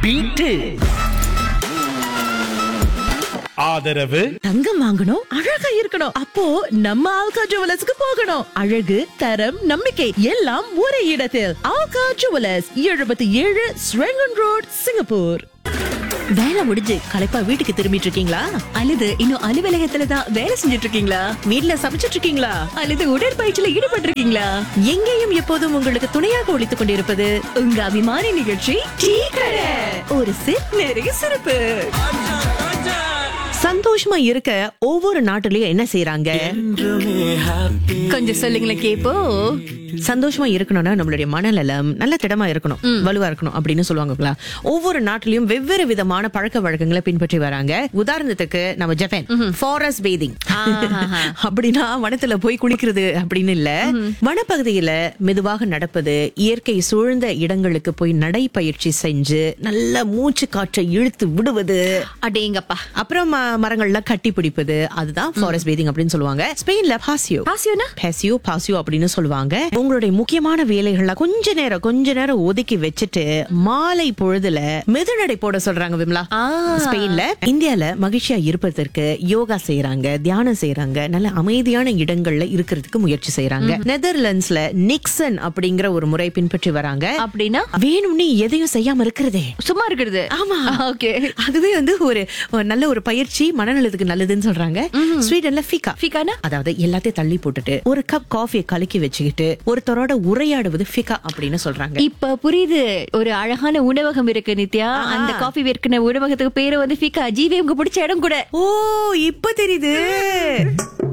Beat ஆதரவு தங்கம் வாங்கணும் அழகா இருக்கணும் அப்போ நம்ம ஆல்கா ஜுவலர்ஸ்க்கு போகணும் அழகு தரம் நம்பிக்கை எல்லாம் ஒரே இடத்தில் ஆல்கா ஜுவலர்ஸ் எழுபத்தி ஏழு ஸ்ரெங்கன் ரோட் சிங்கப்பூர் வேலை முடிஞ்சு களைப்பா வீட்டுக்கு திரும்பிட்டு இருக்கீங்களா அல்லது இன்னும் அலுவலகத்துல தான் வேலை செஞ்சுட்டு இருக்கீங்களா வீட்ல சமைச்சிட்டு இருக்கீங்களா அல்லது உடற்பயிற்சியில ஈடுபட்டு இருக்கீங்களா எங்கேயும் எப்போதும் உங்களுக்கு துணையாக ஒழித்துக் கொண்டிருப்பது உங்க அபிமான நிகழ்ச்சி டீ கடை ஒரு சிப் நிறைய சிறப்பு சந்தோஷமா இருக்க ஒவ்வொரு நாட்டிலயும் என்ன செய்யறாங்க கொஞ்சம் சொல்லுங்களேன் கேப்போ சந்தோஷமா இருக்கணும்னா நம்மளுடைய மனநலம் நல்ல திடமா இருக்கணும் வலுவா இருக்கணும் அப்படின்னு சொல்லுவாங்களா ஒவ்வொரு நாட்டிலயும் வெவ்வேறு விதமான பழக்க வழக்கங்களை பின்பற்றி வராங்க உதாரணத்துக்கு நம்ம ஜப்பான் ஃபாரஸ்ட் பேதிங் அப்படின்னா வனத்துல போய் குளிக்கிறது அப்படின்னு இல்ல வனப்பகுதியில மெதுவாக நடப்பது இயற்கை சூழ்ந்த இடங்களுக்கு போய் நடைப்பயிற்சி செஞ்சு நல்ல மூச்சு காற்றை இழுத்து விடுவது அடேங்கப்பா அப்புறம் ம- மரங்கள்ல கட்டி பிடிப்பது அதுதான் ஃபாரஸ்ட் பேதிங் அப்படின்னு சொல்லுவாங்க ஸ்பெயின்ல பாசியோ பாசியோனா பேசியோ பாசியோ அப்படின்னு சொல்லுவாங்க உங்களுடைய முக்கியமான வேலைகள்ல கொஞ்ச நேரம் கொஞ்ச நேரம் ஒதுக்கி வச்சுட்டு மாலை பொழுதுல மெதுநடை போட சொல்றாங்க விமலா ஆ. ஸ்பெயின்ல இந்தியால மகிழ்ச்சியா இருப்பதற்கு யோகா செய்யறாங்க தியானம் செய்யறாங்க நல்ல அமைதியான இடங்கள்ல இருக்கிறதுக்கு முயற்சி செய்யறாங்க நெதர்லாண்ட்ஸ்ல நிக்சன் அப்படிங்கிற ஒரு முறை பின்பற்றி வராங்க அப்படின்னா வேணும்னு எதையும் செய்யாம இருக்கிறதே சும்மா இருக்கிறது ஆமா ஓகே அதுவே வந்து ஒரு ஒரு நல்ல ஒரு பயிற்சி மனநலத்துக்கு நல்லதுன்னு சொல்றாங்க ஸ்வீடன்ல ஃபிகா ஃபிகானா அதாவது எல்லாத்தையும் தள்ளி போட்டுட்டு ஒரு கப் காஃபியை கலக்கி வச்சுக்கிட்டு ஒருத்தரோட உரையாடுவது ஃபிகா அப்படின்னு சொல்றாங்க இப்ப புரியுது ஒரு அழகான உணவகம் இருக்கு நித்யா அந்த காஃபி விற்கிற உணவகத்துக்கு பேரு வந்து ஃபிகா ஜீவி உங்க பிடிச்ச இடம் கூட ஓ இப்ப தெரியுது